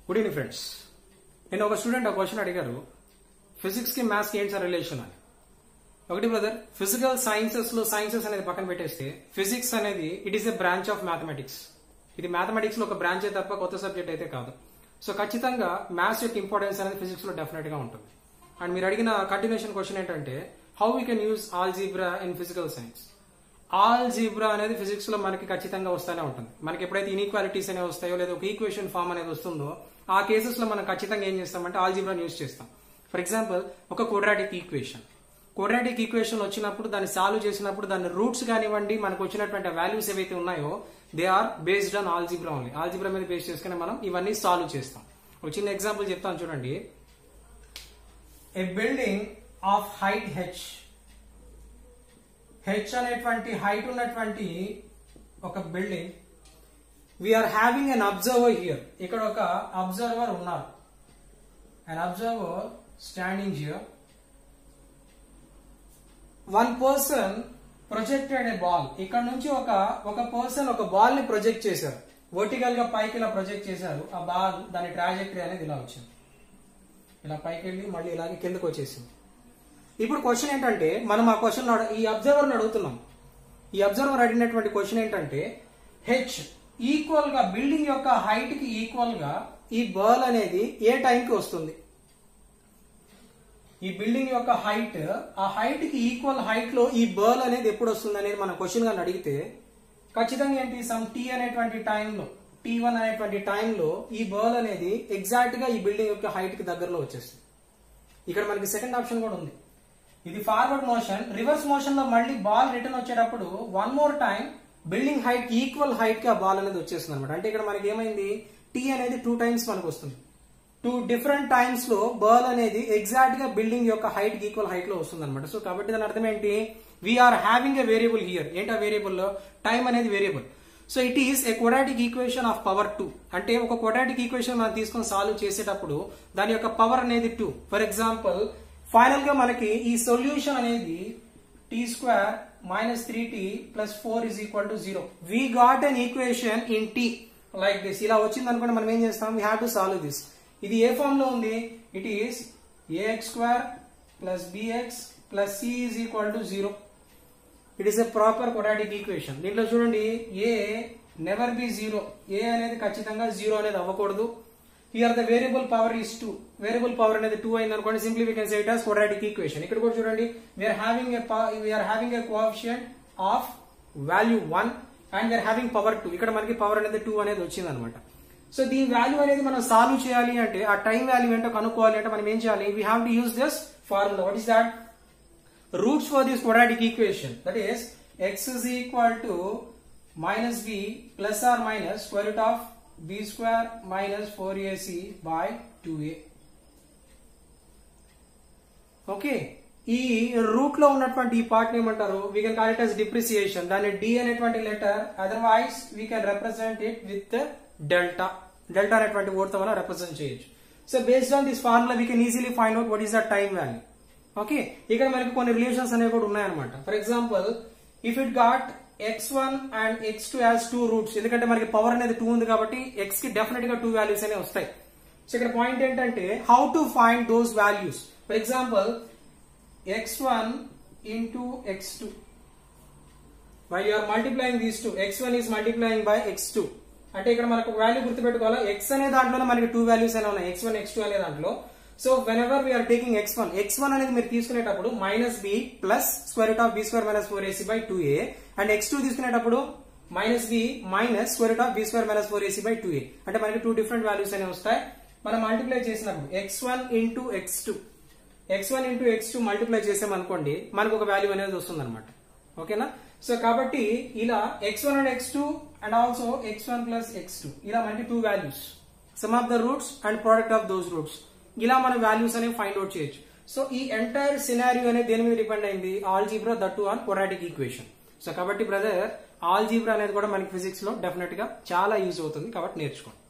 good evening friends నేను ఒక student ఒక క్వశ్చన్ అడిగారు ఫిజిక్స్ కి మ్యాథ్స్ కి ఏంటి సార్ రిలేషన్ అని ఒకటి బ్రదర్ ఫిజికల్ సైన్సెస్ లో సైన్సెస్ అనేది పక్కన పెట్టేస్తే ఫిజిక్స్ అనేది it is a branch of mathematics ఇది మ్యాథమెటిక్స్ లో ఒక బ్రాంచ్ తప్ప కొత్త సబ్జెక్ట్ అయితే కాదు సో ఖచ్చితంగా మ్యాథ్స్ యొక్క ఇంపార్టెన్స్ అనేది ఫిజిక్స్ లో డెఫినెట్ గా ఉంటుంది అండ్ మీరు అడిగిన కంటిన్యూషన్ క్వశ్చన్ ఏంటంటే how we can use algebra in physical science algebra అనేది ఫిజిక్స్ లో మనకి ఖచ్చితంగా వస్తూనే ఉంటుంది మనకి ఎప్పుడైతే ఇన్ఈక్వాలిటీస్ అనేవి వస్తాయో లేదా ఒక ఈక్వేషన్ ఫామ్ అనేది వస్తుందో ఆ కేసెస్ లో మనం ఖచ్చితంగా ఏం చేస్తామంటే ఆల్ జీబ్రా యూజ్ చేస్తాం ఫర్ ఎగ్జాంపుల్ ఒక క్వాడ్రాటిక్ ఈక్వేషన్ క్వాడ్రాటిక్ ఈక్వేషన్ వచ్చినప్పుడు దాన్ని సాల్వ్ చేసినప్పుడు దాని రూట్స్ కానివ్వండి మనకు వచ్చినటువంటి వాల్యూస్ ఏవైతే ఉన్నాయో they are based on algebra only algebra మీద బేస్ చేసుకుని మనం ఇవన్నీ సాల్వ్ చేస్తాం ఒక చిన్న ఎగ్జాంపుల్ చెప్తాను చూడండి a building of height H H అనేటువంటి హైట్ ఉన్నటువంటి ఒక building we are having an observer here ఇక్కడ ఒక అబ్జర్వర్ ఉన్నారు an observer standing here one person projected a ball ఇక్కడ నుంచి ఒక ఒక పర్సన్ ఒక బాల్ ని ప్రొజెక్ట్ చేశారు వర్టికల్ గా పైకి ఇలా ప్రొజెక్ట్ చేశారు ఆ బాల్ దాని ట్రాజెక్టరీ అనేది ఇలా వచ్చింది ఇలా పైకి వెళ్ళి మళ్ళీ ఇలాగే కిందకు వచ్చేసింది ఇప్పుడు క్వశ్చన్ ఏంటంటే మనం ఆ క్వశ్చన్ ఈ అబ్జర్వర్ అడుగుతున్నాం ఈ అబ్జర్వర్ అడిగినటువంటి క్వశ్చన్ ఏంటంటే హెచ్ ఈక్వల్ గా బిల్డింగ్ యొక్క హైట్ కి ఈక్వల్ గా ఈ బాల్ అనేది ఏ టైంకి వస్తుంది ఈ బిల్డింగ్ యొక్క హైట్ ఆ హైట్ కి ఈక్వల్ హైట్ లో ఈ బర్ల్ అనేది ఎప్పుడు వస్తుంది అనేది మన క్వశ్చన్ గా అడిగితే ఖచ్చితంగా ఏంటి సమ్ టీ అనేటువంటి టైంలో టీ వన్ అనేటువంటి టైంలో ఈ బర్ల్ అనేది ఎగ్జాక్ట్ గా ఈ బిల్డింగ్ యొక్క హైట్ కి దగ్గరలో వచ్చేస్తుంది ఇక్కడ మనకి సెకండ్ ఆప్షన్ కూడా ఉంది ఇది ఫార్వర్డ్ మోషన్ రివర్స్ మోషన్ లో మళ్ళీ బాల్ రిటర్న్ వచ్చేటప్పుడు one more time building height కి ఈక్వల్ హైట్ కి ఆ బాల్ అనేది వచ్చేస్తుంది అనమాట అంటే ఇక్కడ మనకి ఏమైంది టీ అనేది టూ టైమ్స్ మనకు వస్తుంది టూ డిఫరెంట్ టైమ్స్ లో బర్ల్ అనేది ఎగ్జాక్ట్ గా బిల్డింగ్ యొక్క హైట్ కి ఈక్వల్ హైట్ లో వస్తుంది అనమాట సో కాబట్టి దాని అర్థం ఏంటి we are having a variable here ఏంటి ఆ వేరియబుల్ లో టైం అనేది variable so it is a quadratic equation of power two అంటే ఒక క్వాడ్రాటిక్ ఈక్వేషన్ మనం తీసుకొని సాల్వ్ చేసేటప్పుడు దాని యొక్క పవర్ అనేది టూ ఫర్ ఎగ్జాంపుల్ ఫైనల్ గా మనకి ఈ సొల్యూషన్ అనేది t square minus three t plus four is equal to zero we got an equation in t like this ఇలా వచ్చింది అనుకుంటే మనం ఏం చేస్తాం we have to solve this ఇది ఏ ఫామ్ లో ఉంది it is ax square plus bx plus c is equal to zero it is a proper quadratic equation దీంట్లో చూడండి a never be zero a అనేది ఖచ్చితంగా జీరో అనేది అవ్వకూడదు here the variable power is two variable power అనేది two అయింది అనుకోండి simply we can say it has quadratic equation ఇక్కడ కూడా చూడండి we are having a we are having a coefficient of value one and we are having power two ఇక్కడ మనకి power అనేది two అనేది వచ్చింది అనమాట సో దీని వాల్యూ అనేది మనం సాల్వ్ చేయాలి అంటే ఆ టైం వాల్యూ ఏంటో కనుక్కోవాలి అంటే మనం ఏం చేయాలి we have to use this formula what is that roots for this quadratic equation that is x is equal to minus b plus or minus square root of b square minus 4ac by 2a okay ఈ root లో ఉన్నటువంటి ఈ part ఏమంటారు we can call it as depreciation దాన్ని D అనేటువంటి letter otherwise we can represent it with delta delta అనేటువంటి word తో మనం రిప్రజెంట్ చేయొచ్చు so based on this formula we can easily find out what is the time value okay ఇక్కడ మనకి కొన్ని relations అనేవి కూడా ఉన్నాయన్నమాట for example if it got x one and x two as two roots ఎందుకంటే మనకి power అనేది two ఉంది కాబట్టి ఎక్స్ కి డెఫినెట్ గా టూ వాల్యూస్ అనేవి వస్తాయి సో ఇక్కడ పాయింట్ ఏంటంటే how to find those values for example x one into x two why you are multiplying these two x one is multiplying by x two అంటే ఇక్కడ మనకు వాల్యూ గుర్తుపెట్టుకోవాలి ఎక్స్ అనే దాంట్లోనే మనకి టూ వాల్యూస్ అనేవి ఉన్నాయి ఎక్స్ వన్ ఎక్స్ టూ అనే దాంట్లో so whenever we are taking x one x one అనేది మీరు తీసుకునేటప్పుడు minus b plus square root of b square minus four ac by two a and x two తీసుకునేటప్పుడు minus b minus square root of b square minus four ac by two a అంటే మనకి two different values అనేవి వస్తాయి మనం multiply చేసినప్పుడు x one into x two x one into x two multiply చేసామనుకోండి మనకు ఒక వాల్యూ అనేది వస్తుంది అనమాట ఓకేనా సో కాబట్టి ఇలా x one and x two and also x one plus x two ఇలా మనకి two values sum of the roots and product of those roots ఇలా మన వాల్యూస్ అనేవి ఫైండ్ అవుట్ చేయొచ్చు సో ఈ ఎంటైర్ సినారియో అనేది దేని మీద డిపెండ్ అయింది algebra that on quadratic equation so కాబట్టి బ్రదర్ ఆల్జీబ్రా అనేది కూడా మనకి ఫిజిక్స్ లో డెఫినెట్ గా చాలా యూజ్ అవుతుంది కాబట్టి నేర్చుకోండి